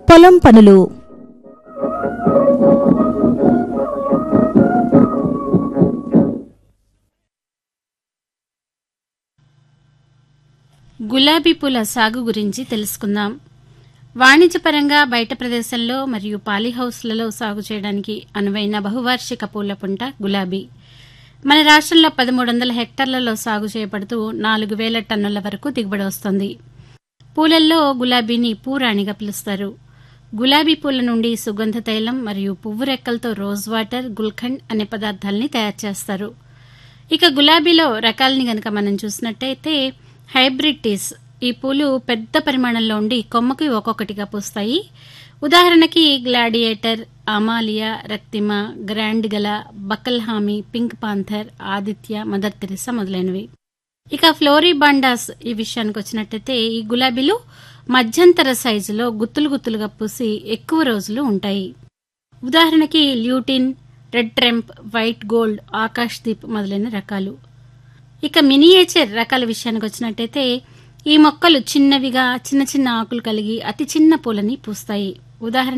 పొలం పనులు గులాబీ పూల సాగు గురించి తెలుసుకుందాం వాణిజ్యపరంగా బయట ప్రదేశాల్లో మరియు పాలీహౌస్లలో సాగు చేయడానికి అనువైన బహువార్షిక పూల పుంట గులాబీ మన రాష్ట్రంలో పదమూడు వందల హెక్టార్లలో సాగు చేయబడుతూ నాలుగు వేల టన్నుల వరకు దిగుబడి వస్తుంది పూలల్లో గులాబీని పూరాణిగా పిలుస్తారు గులాబీ పూల నుండి సుగంధ తైలం మరియు పువ్వు రెక్కలతో రోజ్ వాటర్ గుల్ఖండ్ అనే పదార్థాలని తయారు చేస్తారు ఇక గులాబీలో రకాలని గనక మనం చూసినట్టయితే హైబ్రిడ్ టీస్ ఈ పూలు పెద్ద పరిమాణంలో ఉండి కొమ్మకి ఒక్కొక్కటిగా పూస్తాయి ఉదాహరణకి gladiator Amalia Raktima grand gala బకల్ హామీ pink panther Aditya mother Teresa మొదలైనవి ఇక ఫ్లోరిబాండాస్ ఈ విషయానికి వచ్చినట్టయితే ఈ గులాబీలు మధ్యంతర సైజులో గుత్తులు గుత్తులుగా పూసి ఎక్కువ రోజులు ఉంటాయి ఉదాహరణకి ల్యూటిన్ రెడ్ ట్రెంప్ వైట్ గోల్డ్ ఆకాష్ దీప్ మొదలైన రకాలు ఇక మినియేచర్ రకాల విషయానికి వచ్చినట్టయితే ఈ మొక్కలు చిన్నవిగా చిన్న చిన్న ఆకులు కలిగి అతి చిన్న పూలని పూస్తాయి ఉదాహరణ